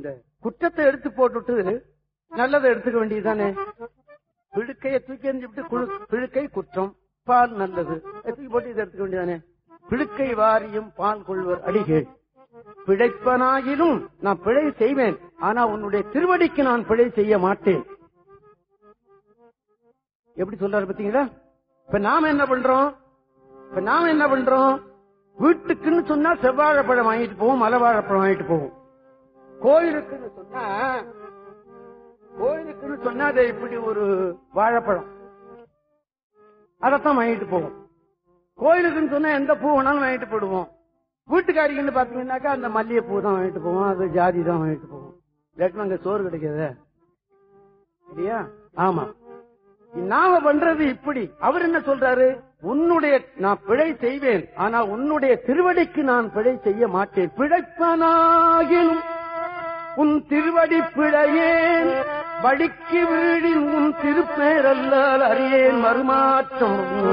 இந்த குற்றத்தை எடுத்து போட்டுட்டு நல்லதை எடுத்துக்க வேண்டியதுதானே பிழுக்கைய தூக்கி எறிஞ்சுட்டு குழு பிழுக்கை குற்றம் பால் நல்லது தூக்கி போட்டு இதை எடுத்துக்க வேண்டியதானே பிழுக்கை வாரியும் பால் கொள்வர் அடிகள் பிழைப்பனாயினும் நான் பிழை செய்வேன் ஆனா உன்னுடைய திருவடிக்கு நான் பிழை செய்ய மாட்டேன் எப்படி சொல்றாரு பாத்தீங்களா இப்ப நாம என்ன பண்றோம் இப்ப நாம என்ன பண்றோம் வீட்டுக்குன்னு சொன்னா செவ்வாழைப்பழம் வாங்கிட்டு போவோம் மலவாழைப்பழம் வாங்கிட்டு போவோம் கோயிலுக்குன்னு சொன்னா கோயிலுக்குன்னு சொன்னா அது இப்படி ஒரு வாழைப்பழம் அதத்தான் வாங்கிட்டு போவோம் கோயிலுக்குன்னு சொன்னா எந்த பூ வேணாலும் வாங்கிட்டு போடுவோம் வீட்டுக்காரிக்குன்னு பாத்தீங்கன்னாக்கா அந்த மல்லிகை பூ தான் வாங்கிட்டு போவோம் அது ஜாதி தான் வாங்கிட்டு போவோம் இல்லாட்டி அங்க சோறு கிடைக்காத இல்லையா ஆமா நாம பண்றது இப்படி அவர் என்ன சொல்றாரு உன்னுடைய நான் பிழை செய்வேன் ஆனா உன்னுடைய திருவடிக்கு நான் பிழை செய்ய மாட்டேன் பிழைப்பனாகினும் உன் திருவடி பிழையேன் வடிக்கு வீழின் உன் திருப்பேரல்லால் அறியேன் மறுமாற்றம்